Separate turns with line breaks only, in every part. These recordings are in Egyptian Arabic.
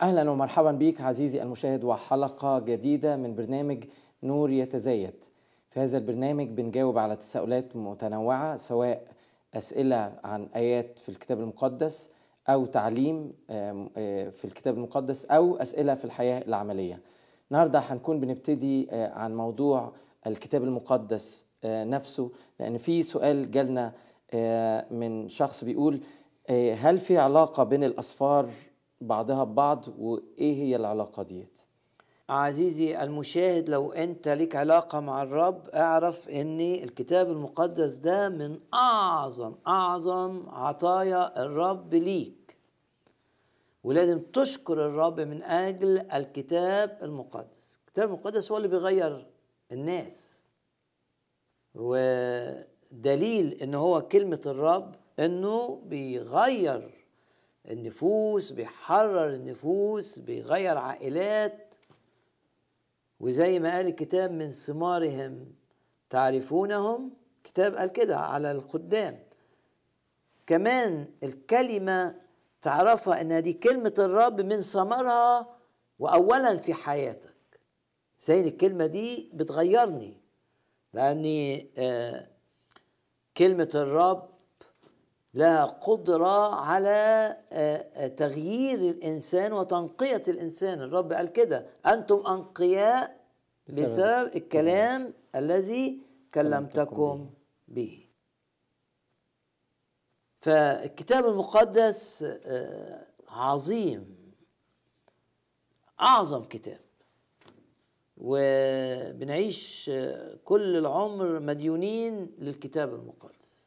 اهلا ومرحبا بك عزيزي المشاهد وحلقه جديده من برنامج نور يتزايد في هذا البرنامج بنجاوب على تساؤلات متنوعه سواء اسئله عن ايات في الكتاب المقدس او تعليم آم، آه، في الكتاب المقدس او اسئله في الحياه العمليه النهارده هنكون بنبتدي آه، عن موضوع الكتاب المقدس آه، نفسه لان في سؤال جالنا آه، من شخص بيقول آه، هل في علاقه بين الاسفار بعضها ببعض وايه هي العلاقه ديت
عزيزي المشاهد لو انت ليك علاقة مع الرب اعرف ان الكتاب المقدس ده من اعظم اعظم عطايا الرب ليك ولازم تشكر الرب من اجل الكتاب المقدس الكتاب المقدس هو اللي بيغير الناس ودليل ان هو كلمة الرب انه بيغير النفوس بيحرر النفوس بيغير عائلات وزي ما قال الكتاب من ثمارهم تعرفونهم كتاب قال كده على الخدام كمان الكلمة تعرفها انها دي كلمة الرب من ثمرها واولا في حياتك زي الكلمة دي بتغيرني لاني آه كلمة الرب لها قدرة على آه، آه، تغيير الإنسان وتنقية الإنسان الرب قال كده أنتم أنقياء
بسبب
بسبب الكلام الذي كلمتكم به فالكتاب المقدس آه، عظيم أعظم كتاب وبنعيش آه، كل العمر مديونين للكتاب المقدس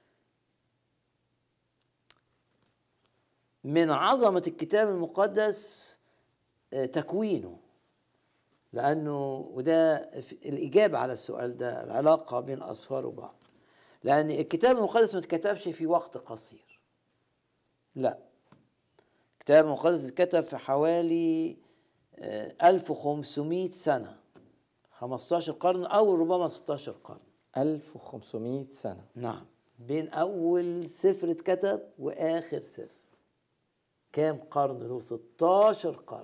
من عظمة الكتاب المقدس آه، تكوينه لأنه وده في- الإجابة على السؤال ده العلاقة بين الأسفار وبعض لأن الكتاب المقدس ما اتكتبش في وقت قصير لا الكتاب المقدس اتكتب في حوالي آه، 1500 سنة 15 قرن أو ربما 16 قرن
1500 سنه
نعم بين أول سفر اتكتب وآخر سفر كام قرن له 16 قرن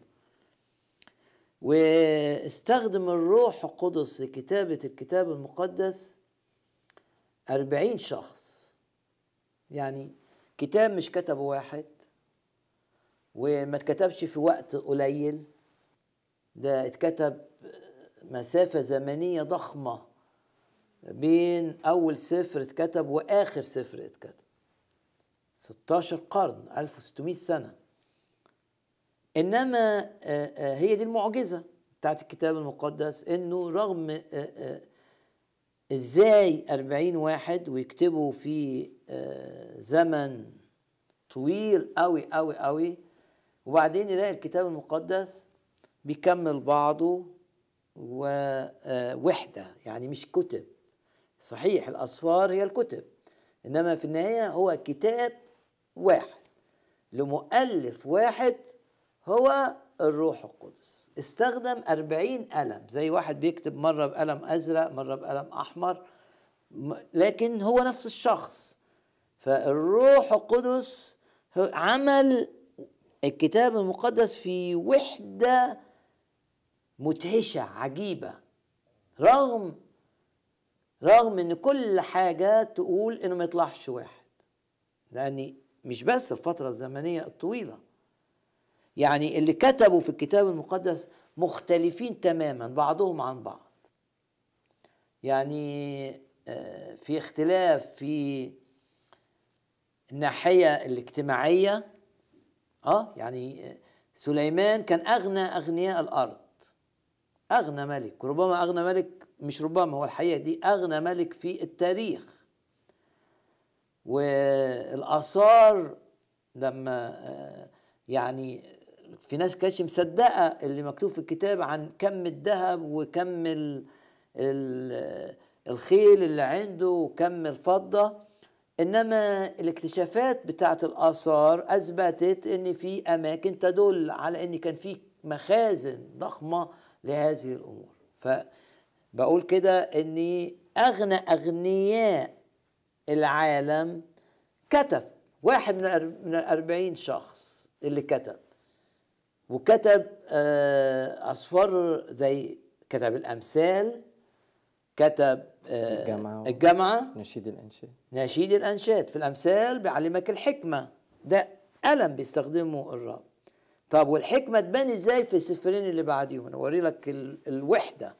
واستخدم الروح القدس لكتابة الكتاب المقدس أربعين شخص يعني كتاب مش كتبه واحد وما اتكتبش في وقت قليل ده اتكتب مسافة زمنية ضخمة بين أول سفر اتكتب وآخر سفر اتكتب 16 قرن 1600 سنة إنما آه، آه، هي دي المعجزة بتاعت الكتاب المقدس إنه رغم آه، آه، إزاي 40 واحد ويكتبوا في آه، زمن طويل قوي قوي قوي وبعدين يلاقي الكتاب المقدس بيكمل بعضه ووحدة يعني مش كتب صحيح الأسفار هي الكتب إنما في النهاية هو كتاب واحد لمؤلف واحد هو الروح القدس استخدم أربعين قلم زي واحد بيكتب مرة بقلم أزرق مرة بقلم أحمر م- لكن هو نفس الشخص فالروح القدس هو عمل الكتاب المقدس في وحدة مدهشة عجيبة رغم رغم ان كل حاجة تقول انه ما يطلعش واحد لان مش بس الفترة الزمنية الطويلة يعني اللي كتبوا في الكتاب المقدس مختلفين تماما بعضهم عن بعض يعني آه، في اختلاف في الناحية الاجتماعية اه يعني آه، سليمان كان اغنى اغنياء الارض اغنى ملك وربما اغنى ملك مش ربما هو الحقيقه دي اغنى ملك في التاريخ والاثار لما آه، يعني في ناس كانتش مصدقه اللي مكتوب في الكتاب عن كم الذهب وكم ال- ال- الخيل اللي عنده وكم الفضه انما الاكتشافات بتاعت الاثار اثبتت ان في اماكن تدل على ان كان في مخازن ضخمه لهذه الامور فبقول كده ان اغنى اغنياء العالم كتب واحد من الأر- من الأربعين شخص اللي كتب وكتب آه، أسفار زي كتب الأمثال كتب آه،
الجامعة.
الجامعة
نشيد الانشاد
نشيد الأنشاد في الأمثال بيعلمك الحكمة ده قلم بيستخدمه الرب طب والحكمة تبان ازاي في السفرين اللي بعديهم انا اوري لك ال- الوحدة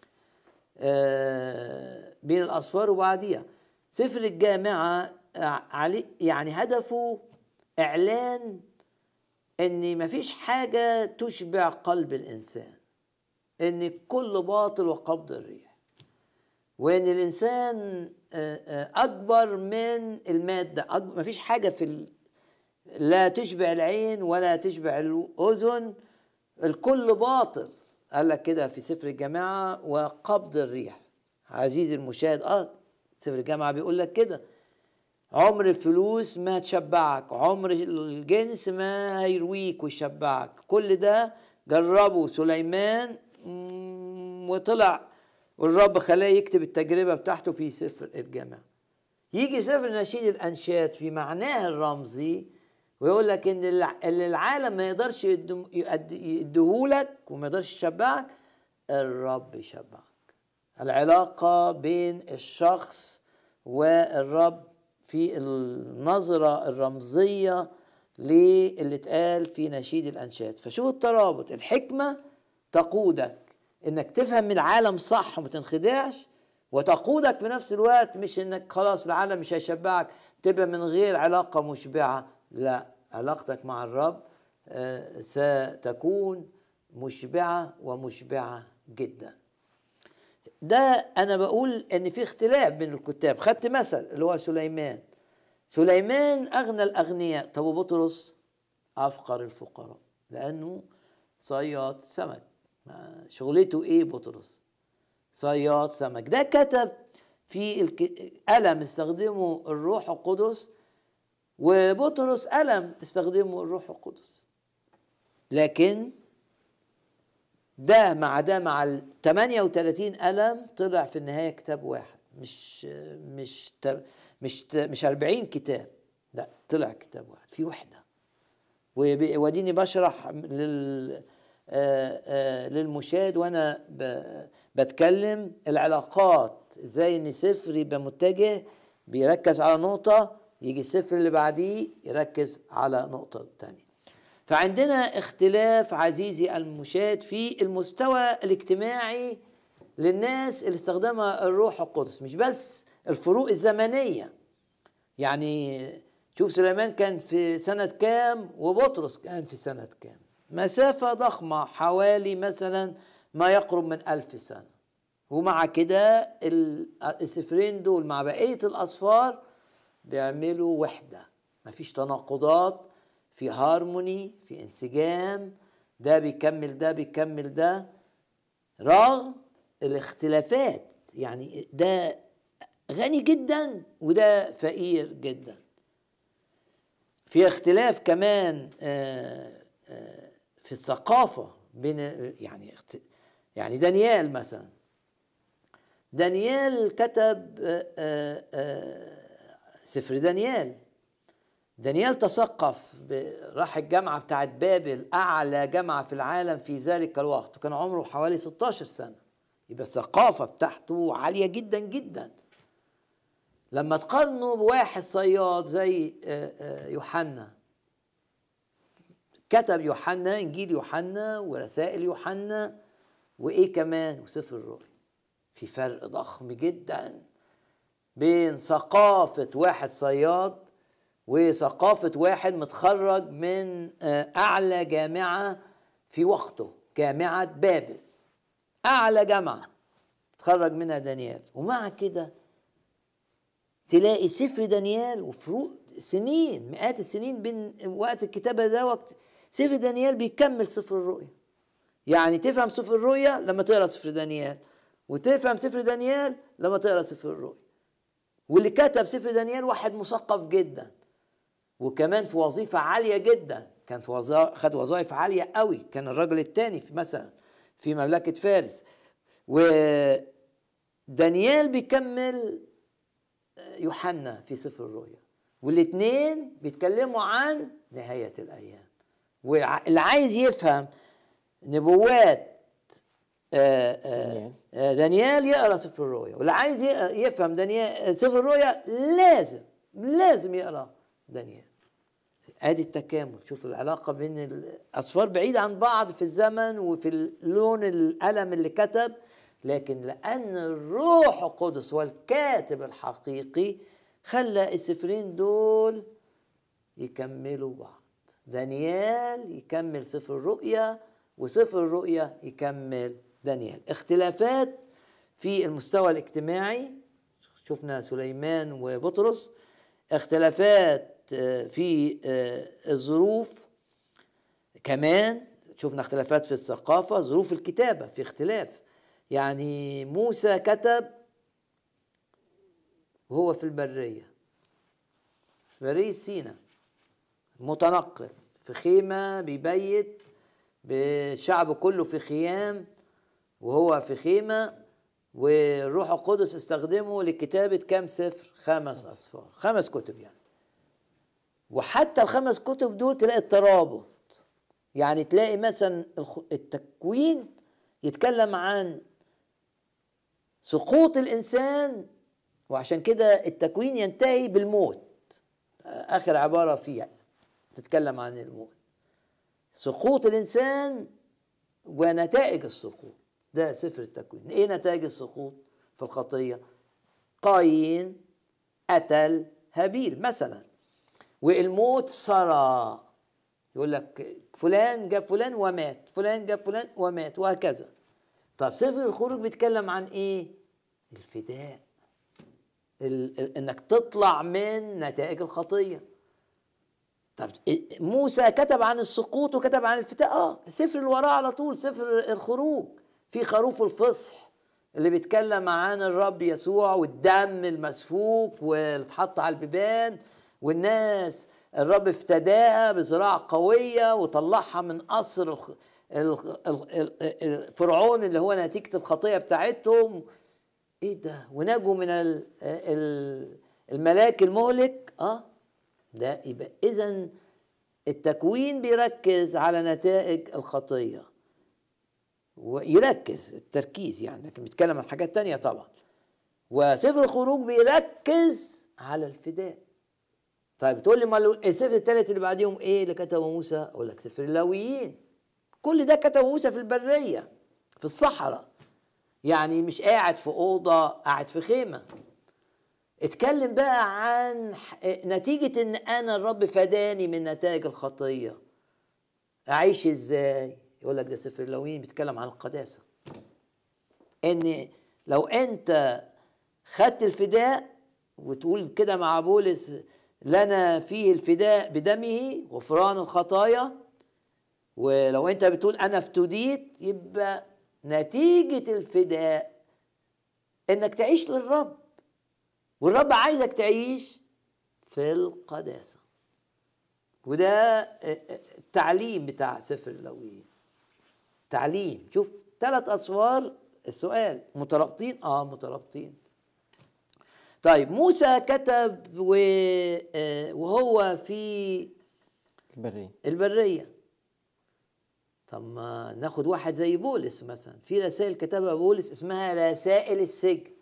آه، بين الأصفار وبعديها سفر الجامعة آه، علي يعني هدفه إعلان إن مفيش حاجة تشبع قلب الإنسان إن كل باطل وقبض الريح وان الانسان آه، آه، اكبر من الماده أكبر مفيش حاجه في ال... لا تشبع العين ولا تشبع الاذن الكل باطل قال لك كده في سفر الجماعه وقبض الريح عزيزي المشاهد اه سفر الجامعه بيقول لك كده عمر الفلوس ما تشبعك عمر الجنس ما هيرويك ويشبعك كل ده جربه سليمان مم، وطلع والرب خلاه يكتب التجربة بتاعته في سفر الجامع يجي سفر نشيد الأنشاد في معناه الرمزي ويقول لك ان الع- اللي العالم ما يقدرش يدم- يقد- يديهولك وما يقدرش يشبعك الرب يشبعك العلاقة بين الشخص والرب في النظرة الرمزية للي اتقال في نشيد الأنشاد فشوف الترابط الحكمة تقودك انك تفهم من العالم صح وما تنخدعش وتقودك في نفس الوقت مش انك خلاص العالم مش هيشبعك تبقى من غير علاقة مشبعة لا علاقتك مع الرب آه، ستكون مشبعة ومشبعة جدا ده انا بقول ان في اختلاف بين الكتاب خدت مثل اللي هو سليمان سليمان اغنى الاغنياء طب وبطرس افقر الفقراء لانه صياد سمك ما شغلته ايه بطرس صياد سمك ده كتب في الك... قلم استخدمه الروح القدس وبطرس قلم استخدمه الروح القدس لكن ده مع ده مع ال 38 قلم طلع في النهايه كتاب واحد مش مش ت- مش ت- مش 40 كتاب لا طلع كتاب واحد في وحده وب- واديني بشرح لل آه، آه، للمشاهد وانا ب- بتكلم العلاقات ازاي ان سفر يبقى متجه بيركز على نقطة يجي السفر اللي بعديه يركز على نقطة تانية فعندنا اختلاف عزيزي المشاهد في المستوى الاجتماعي للناس اللي استخدمها الروح القدس مش بس الفروق الزمنيه يعني شوف سليمان كان في سنة كام وبطرس كان في سنة كام مسافة ضخمة حوالي مثلا ما يقرب من ألف سنة ومع كده ال- السفرين دول مع بقية الأصفار بيعملوا وحدة مفيش تناقضات في هارموني في انسجام ده بيكمل ده بيكمل ده رغم الاختلافات يعني ده غني جدا وده فقير جدا في اختلاف كمان آه، آه، في الثقافة بين يعني اخت- يعني دانيال مثلا دانيال كتب آه، آه، آه، سفر دانيال دانيال تثقف ب- راح الجامعة بتاعت بابل أعلى جامعة في العالم في ذلك الوقت وكان عمره حوالي 16 سنة يبقى الثقافة بتاعته عالية جدا جدا لما تقارنه بواحد صياد زي آه، آه، يوحنا كتب يوحنا انجيل يوحنا ورسائل يوحنا وايه كمان وسفر الرؤيا في فرق ضخم جدا بين ثقافة واحد صياد وثقافة واحد متخرج من آه، أعلى جامعة في وقته جامعة بابل أعلى جامعة تخرج منها دانيال ومع كده تلاقي سفر دانيال وفروق سنين مئات السنين بين وقت الكتابة ده وقت سفر دانيال بيكمل سفر الرؤيا يعني تفهم سفر الرؤيا لما تقرا سفر دانيال وتفهم سفر دانيال لما تقرا سفر الرؤيا واللي كتب سفر دانيال واحد مثقف جدا وكمان في وظيفة عالية جدا كان في وظائف خد وظائف عالية قوي كان الرجل الثاني في مثلا في مملكة فارس ودانيال بيكمل يوحنا في سفر الرؤيا والاثنين بيتكلموا عن نهاية الأيام واللي عايز يفهم نبوات آه، آه،
دانيال.
آه، دانيال يقرا سفر الرؤيا واللي عايز يق- يفهم دانيال سفر الرؤيا لازم لازم يقرا دانيال ادي التكامل شوف العلاقه بين الاصفار بعيد عن بعض في الزمن وفي اللون القلم اللي كتب لكن لان الروح القدس هو الكاتب الحقيقي خلى السفرين دول يكملوا بعض دانيال يكمل سفر الرؤيا وسفر الرؤيا يكمل دانيال اختلافات في المستوى الاجتماعي شفنا سليمان وبطرس اختلافات آه، في آه، الظروف كمان شفنا اختلافات في الثقافة ظروف الكتابة في اختلاف يعني موسى كتب وهو في البرية في برية سينا متنقل في خيمة بيبيت بالشعب كله في خيام وهو في خيمة والروح القدس استخدمه لكتابة كام سفر؟ خمس أسفار خمس كتب يعني وحتى الخمس كتب دول تلاقي الترابط يعني تلاقي مثلا الخ- التكوين يتكلم عن سقوط الإنسان وعشان كده التكوين ينتهي بالموت آخر عبارة فيها تتكلم عن الموت سقوط الإنسان ونتائج السقوط ده سفر التكوين ايه نتائج السقوط في الخطيه قايين قتل هابيل مثلا والموت سرى يقول لك فلان جاب فلان ومات فلان جاب فلان ومات وهكذا طب سفر الخروج بيتكلم عن ايه الفداء ال- ال- انك تطلع من نتائج الخطيه طب إيه- موسى كتب عن السقوط وكتب عن الفتاء اه السفر اللي وراه على طول سفر الخروج في خروف الفصح اللي بيتكلم عن الرب يسوع والدم المسفوك واللي اتحط على البيبان والناس الرب افتداها بزراعة قوية وطلعها من قصر الخ- ال- ال- ال- ال- فرعون اللي هو نتيجة الخطية بتاعتهم ايه ده ونجوا من ال- ال- الملاك المهلك اه ده يبقى اذا التكوين بيركز على نتائج الخطيه ويركز التركيز يعني لكن بيتكلم عن حاجات تانية طبعا وسفر الخروج بيركز على الفداء طيب تقول لي ما السفر الثالث اللي بعديهم ايه اللي كتبه موسى اقول لك سفر اللاويين كل ده كتبه موسى في البريه في الصحراء يعني مش قاعد في اوضه قاعد في خيمه اتكلم بقى عن ح- نتيجة ان انا الرب فداني من نتائج الخطية اعيش ازاي يقول لك ده سفر اللاويين بيتكلم عن القداسة ان لو انت خدت الفداء وتقول كده مع بولس لنا فيه الفداء بدمه غفران الخطايا ولو انت بتقول انا افتديت يبقى نتيجة الفداء انك تعيش للرب والرب عايزك تعيش في القداسة وده التعليم بتاع سفر اللاويين تعليم شوف ثلاث أسفار السؤال مترابطين اه مترابطين طيب موسى كتب و- آه، وهو في
البرية
البرية طب ما ناخد واحد زي بولس مثلا في رسائل كتبها بولس اسمها رسائل السجن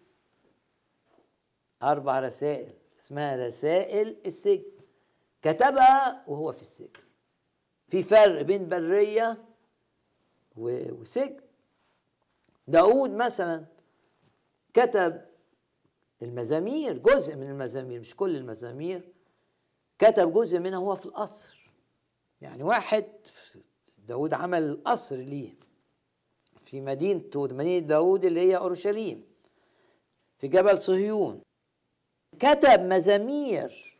أربع رسائل اسمها رسائل السجن كتبها وهو في السجن في فرق بين برية و- وسجن داود مثلا كتب المزامير جزء من المزامير مش كل المزامير كتب جزء منها وهو في القصر يعني واحد داود عمل قصر ليه في مدينته مدينة داود اللي هي أورشليم في جبل صهيون كتب مزامير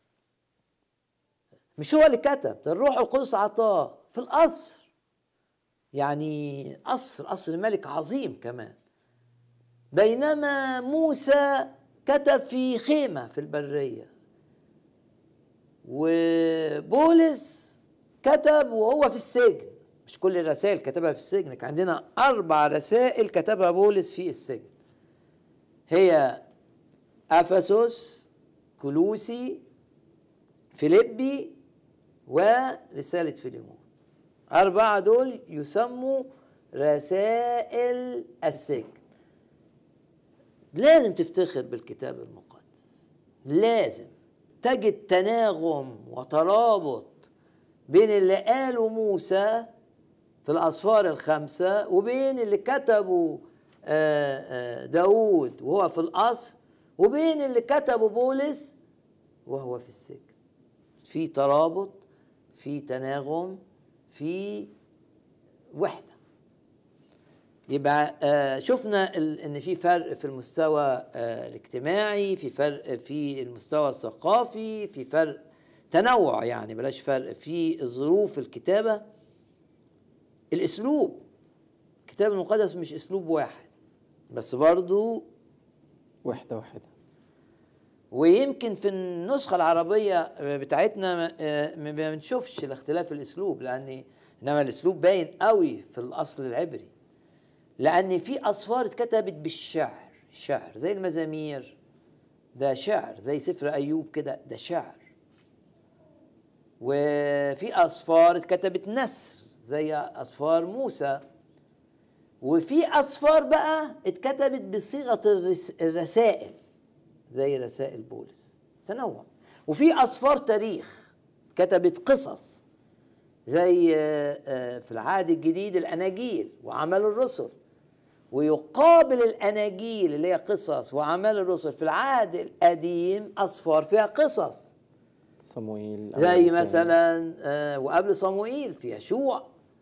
مش هو اللي كتب ده الروح القدس عطاه في القصر يعني قصر قصر ملك عظيم كمان بينما موسى كتب في خيمة في البرية وبولس كتب وهو في السجن مش كل الرسائل كتبها في السجن كان عندنا أربع رسائل كتبها بولس في السجن هي أفسس كلوسي فيليبي ورسالة فيليمون أربعة دول يسموا رسائل السجن لازم تفتخر بالكتاب المقدس لازم تجد تناغم وترابط بين اللي قاله موسى في الأسفار الخمسة وبين اللي كتبه آه، آه، داود وهو في القصر وبين اللي كتبه بولس وهو في السجن في ترابط في تناغم في وحده يبقى آه، شفنا ان في فرق في المستوى آه، الاجتماعي في فرق في المستوى الثقافي في فرق تنوع يعني بلاش فرق في ظروف الكتابه الاسلوب الكتاب المقدس مش اسلوب واحد بس برضو
وحده وحده
ويمكن في النسخة العربية بتاعتنا ما- آه، ما بنشوفش الاختلاف الاسلوب لان انما الاسلوب باين قوي في الاصل العبري لان في اسفار اتكتبت بالشعر شعر زي المزامير ده شعر زي سفر ايوب كده ده شعر وفي اسفار اتكتبت نثر زي اسفار موسى وفي اسفار بقى اتكتبت بصيغه الرس- الرسائل زي رسائل بولس تنوع وفي اسفار تاريخ كتبت قصص زي آه، آه، في العهد الجديد الاناجيل وعمل الرسل ويقابل الاناجيل اللي هي قصص واعمال الرسل في العهد القديم اسفار فيها قصص
صموئيل
زي
أول
مثلا آه، وقبل صموئيل في يشوع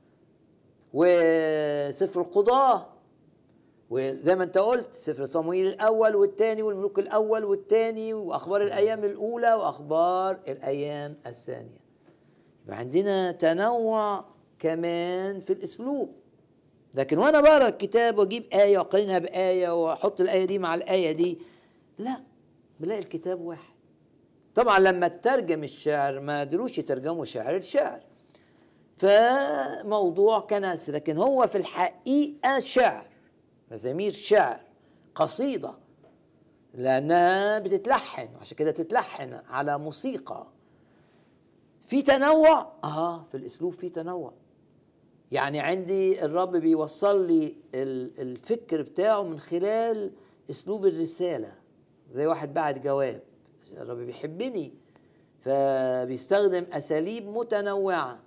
وسفر القضاة وزي ما انت قلت سفر صموئيل الاول والثاني والملوك الاول والثاني واخبار الايام الاولى واخبار الايام الثانيه يبقى عندنا تنوع كمان في الاسلوب لكن وانا بقرا الكتاب واجيب ايه واقارنها بايه واحط الايه دي مع الايه دي لا بلاقي الكتاب واحد طبعا لما تترجم الشعر ما قدروش يترجموا شعر الشعر فموضوع كنس لكن هو في الحقيقة شعر مزامير شعر قصيدة لأنها بتتلحن عشان كده تتلحن على موسيقى في تنوع اه في الاسلوب في تنوع يعني عندي الرب بيوصل لي ال- الفكر بتاعه من خلال اسلوب الرساله زي واحد بعت جواب الرب بيحبني فبيستخدم اساليب متنوعه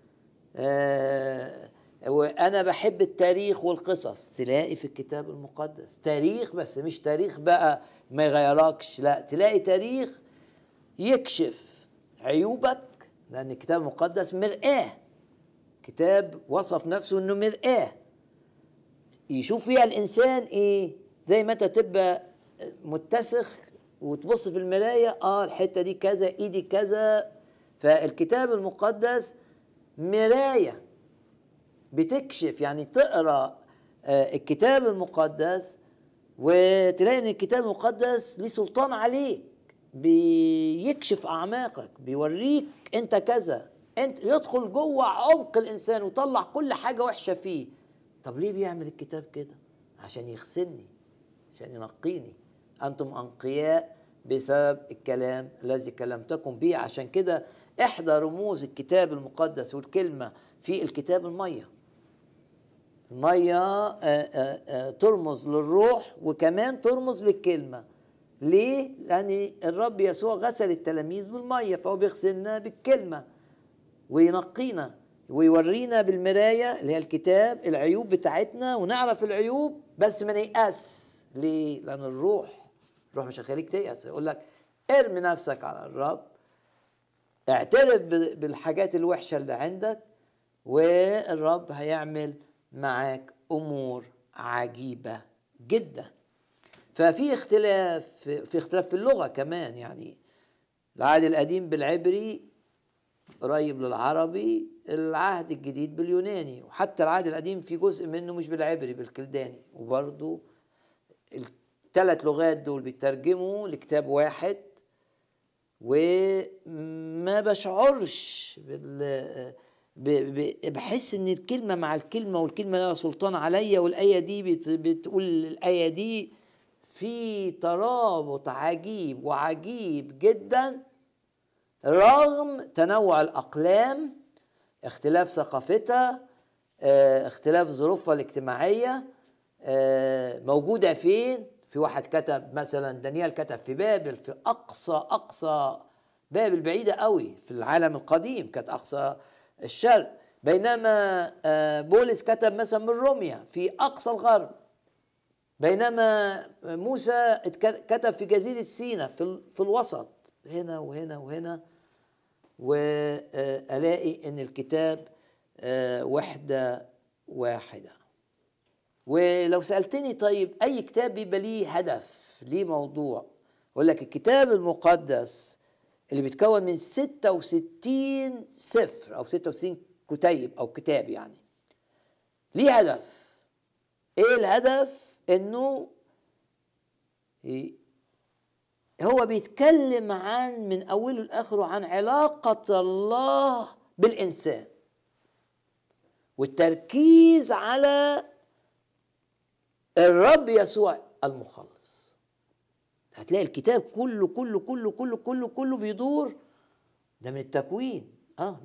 آه وانا بحب التاريخ والقصص تلاقي في الكتاب المقدس تاريخ بس مش تاريخ بقى ما يغيركش لا تلاقي تاريخ يكشف عيوبك لان الكتاب المقدس مرآة كتاب وصف نفسه انه مرآة يشوف فيها الانسان ايه زي ما انت تبقى متسخ وتبص في المرايه اه الحته دي كذا ايدي كذا فالكتاب المقدس مرايه بتكشف يعني تقرا آه، الكتاب المقدس وتلاقي ان الكتاب المقدس ليه سلطان عليك بيكشف اعماقك بيوريك انت كذا انت يدخل جوه عمق الانسان ويطلع كل حاجه وحشه فيه طب ليه بيعمل الكتاب كده عشان يغسلني عشان ينقيني انتم انقياء بسبب الكلام الذي كلمتكم به عشان كده احدى رموز الكتاب المقدس والكلمه في الكتاب الميه الميه آه، آه، آه، ترمز للروح وكمان ترمز للكلمه ليه لان الرب يسوع غسل التلاميذ بالميه فهو بيغسلنا بالكلمه وينقينا ويورينا بالمرايه اللي هي الكتاب العيوب بتاعتنا ونعرف العيوب بس ما نيأس ليه؟ لأن الروح الروح مش هيخليك تيأس يقول لك ارمي نفسك على الرب اعترف ب- بالحاجات الوحشة اللي عندك والرب هيعمل معاك أمور عجيبة جدا ففي اختلاف في اختلاف في اللغة كمان يعني العهد القديم بالعبري قريب للعربي العهد الجديد باليوناني وحتى العهد القديم في جزء منه مش بالعبري بالكلداني وبرضو الثلاث لغات دول بيترجموا لكتاب واحد وما بشعرش بال ب- ب- بحس ان الكلمه مع الكلمه والكلمه لها سلطان عليا والايه دي بت- بتقول الايه دي في ترابط عجيب وعجيب جدا رغم تنوع الاقلام اختلاف ثقافتها اه اختلاف ظروفها الاجتماعيه اه موجوده فين في واحد كتب مثلا دانيال كتب في بابل في اقصى اقصى بابل بعيده قوي في العالم القديم كانت اقصى الشرق بينما اه بولس كتب مثلا من روميا في اقصى الغرب بينما موسى كتب في جزيرة سينا في, في الوسط هنا وهنا وهنا وألاقي إن الكتاب وحدة واحدة ولو سألتني طيب أي كتاب بيبقى ليه هدف ليه موضوع أقول لك الكتاب المقدس اللي بيتكون من 66 سفر أو 66 كتيب أو كتاب يعني ليه هدف إيه الهدف؟ انه هو بيتكلم عن من اوله لاخره عن علاقه الله بالانسان والتركيز على الرب يسوع المخلص هتلاقي الكتاب كله كله كله كله كله كله بيدور ده من التكوين اه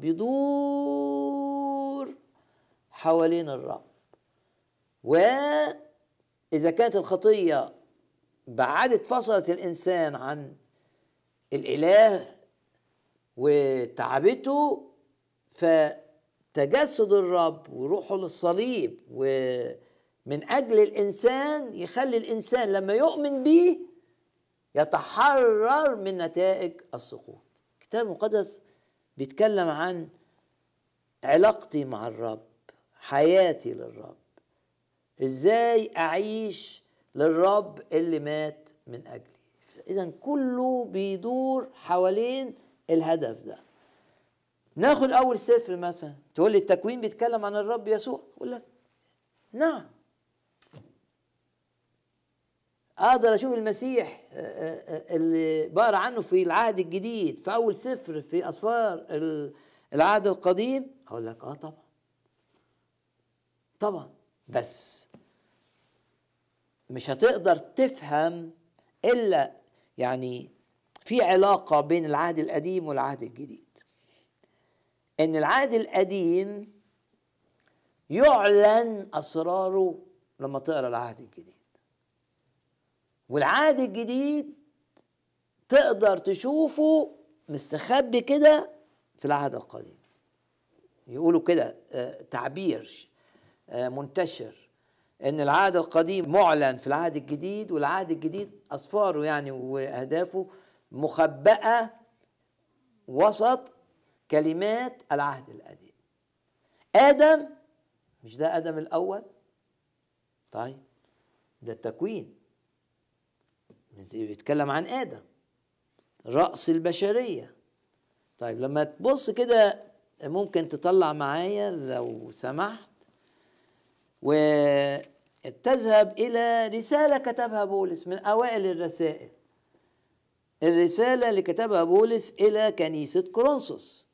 بيدور حوالين الرب و إذا كانت الخطية بعدت فصلت الإنسان عن الإله وتعبته فتجسد الرب وروحه للصليب ومن أجل الإنسان يخلي الإنسان لما يؤمن به يتحرر من نتائج السقوط الكتاب المقدس بيتكلم عن علاقتي مع الرب حياتي للرب ازاي اعيش للرب اللي مات من اجلي اذا كله بيدور حوالين الهدف ده ناخد اول سفر مثلا تقول لي التكوين بيتكلم عن الرب يسوع اقول لك نعم اقدر اشوف المسيح اللي بقرا عنه في العهد الجديد في اول سفر في اسفار العهد القديم اقول لك اه طبعا طبعا بس مش هتقدر تفهم الا يعني في علاقه بين العهد القديم والعهد الجديد ان العهد القديم يعلن اسراره لما تقرا العهد الجديد والعهد الجديد تقدر تشوفه مستخبي كده في العهد القديم يقولوا كده تعبير منتشر ان العهد القديم معلن في العهد الجديد والعهد الجديد اسفاره يعني واهدافه مخبأة وسط كلمات العهد القديم ادم مش ده ادم الاول طيب ده التكوين بيتكلم عن ادم راس البشريه طيب لما تبص كده ممكن تطلع معايا لو سمحت وتذهب إلى رسالة كتبها بولس من أوائل الرسائل الرسالة اللي كتبها بولس إلى كنيسة كورنثوس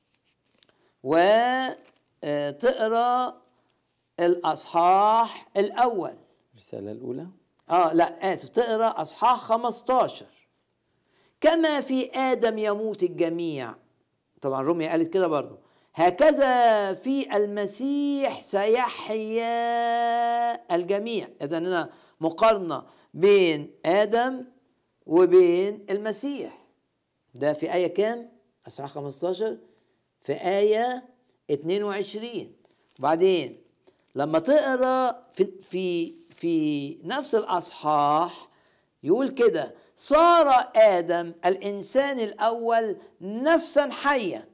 وتقرأ الأصحاح الأول
الرسالة الأولى
آه لا آسف تقرأ أصحاح 15 كما في آدم يموت الجميع طبعا روميا قالت كده برضو هكذا في المسيح سيحيا الجميع اذا هنا مقارنه بين ادم وبين المسيح ده في ايه كام اصحاح 15 في ايه 22 وبعدين لما تقرا في في في نفس الاصحاح يقول كده صار ادم الانسان الاول نفسا حيا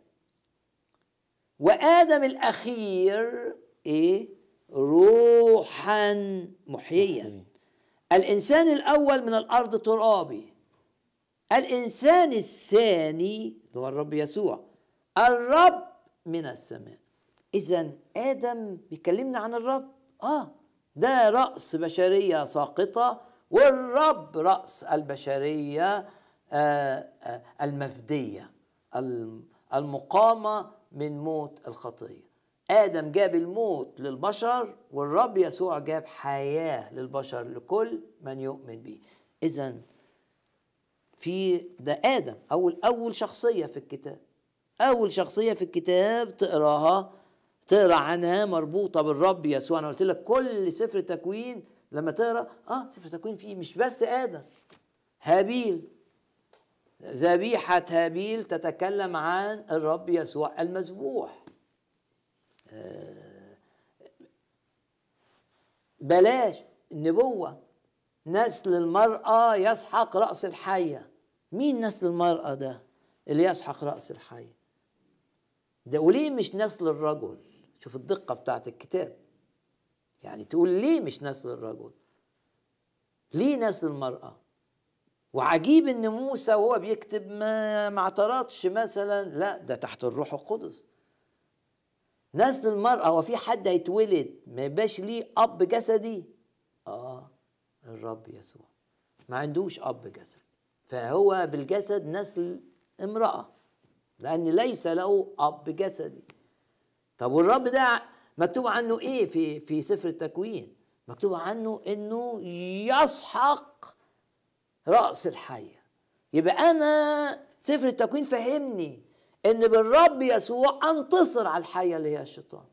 وادم الاخير ايه روحا محييا الانسان الاول من الارض ترابي الانسان الثاني هو الرب يسوع الرب من السماء اذا ادم بيكلمنا عن الرب اه ده راس بشريه ساقطه والرب راس البشريه آه آه المفديه المقامه من موت الخطيه ادم جاب الموت للبشر والرب يسوع جاب حياه للبشر لكل من يؤمن به اذا في ده ادم اول اول شخصيه في الكتاب اول شخصيه في الكتاب تقراها تقرا عنها مربوطه بالرب يسوع انا قلت لك كل سفر تكوين لما تقرا اه سفر تكوين فيه مش بس ادم هابيل ذبيحه هابيل تتكلم عن الرب يسوع المذبوح آه، بلاش النبوه نسل المراه يسحق راس الحيه مين نسل المراه ده اللي يسحق راس الحيه ده وليه مش نسل الرجل شوف الدقة بتاعت الكتاب يعني تقول ليه مش نسل الرجل ليه نسل المرأة وعجيب ان موسى وهو بيكتب ما ما اعترضش مثلا لا ده تحت الروح القدس نسل المرأة هو في حد هيتولد ما يبقاش ليه أب جسدي اه الرب يسوع ما عندوش أب جسد فهو بالجسد نسل امرأة لأن ليس له أب جسدي طب والرب ده مكتوب عنه إيه في في سفر التكوين مكتوب عنه إنه يسحق رأس الحية يبقى أنا سفر التكوين فهمني إن بالرب يسوع أنتصر على الحية اللي هي الشيطان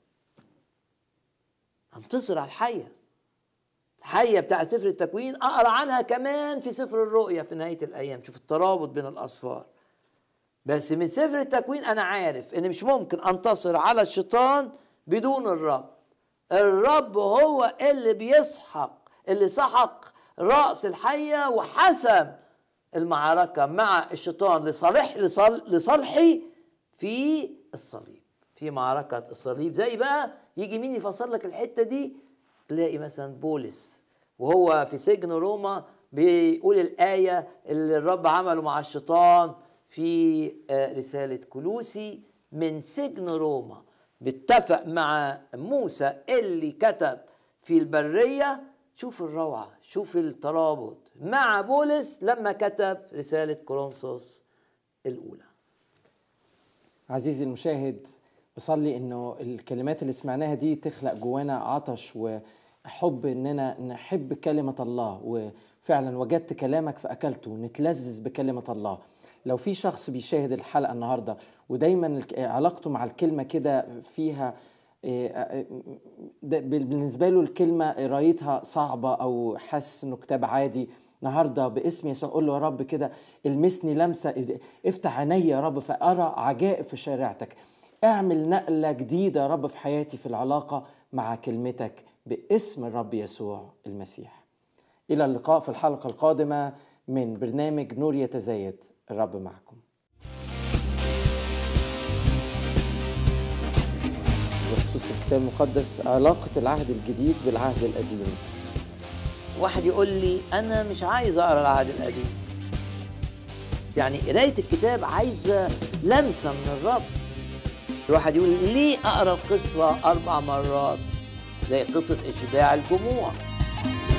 أنتصر على الحية الحية بتاع سفر التكوين أقرأ عنها كمان في سفر الرؤيا في نهاية الأيام شوف الترابط بين الأصفار بس من سفر التكوين انا عارف ان مش ممكن انتصر على الشيطان بدون الرب الرب هو اللي بيسحق اللي سحق راس الحيه وحسم المعركه مع الشيطان لصالح لصالحي في الصليب في معركه الصليب زي بقى يجي مين يفسر لك الحته دي تلاقي مثلا بولس وهو في سجن روما بيقول الايه اللي الرب عمله مع الشيطان في آه، رسالة كلوسي من سجن روما بيتفق مع موسى اللي كتب في البرية شوف الروعة شوف الترابط مع بولس لما كتب رسالة كورنثوس الأولى
عزيزي المشاهد أصلي إنه الكلمات اللي سمعناها دي تخلق جوانا عطش وحب إننا نحب كلمة الله وفعلا وجدت كلامك فأكلته نتلذذ بكلمة الله لو في شخص بيشاهد الحلقه النهارده ودايما علاقته مع الكلمه كده فيها آه، آه، بالنسبه له الكلمه قرايتها صعبه او حاسس انه كتاب عادي النهارده باسم يسوع قول له يا رب كده المسني لمسه افتح عيني يا رب فارى عجائب في شريعتك اعمل نقله جديده يا رب في حياتي في العلاقه مع كلمتك باسم الرب يسوع المسيح الى اللقاء في الحلقه القادمه من برنامج نور يتزايد الرب معكم بخصوص الكتاب المقدس علاقة العهد الجديد بالعهد القديم
واحد يقول لي أنا مش عايز أقرأ العهد القديم يعني قراية الكتاب عايزة لمسة من الرب الواحد يقول ليه أقرأ القصة أربع مرات زي قصة إشباع الجموع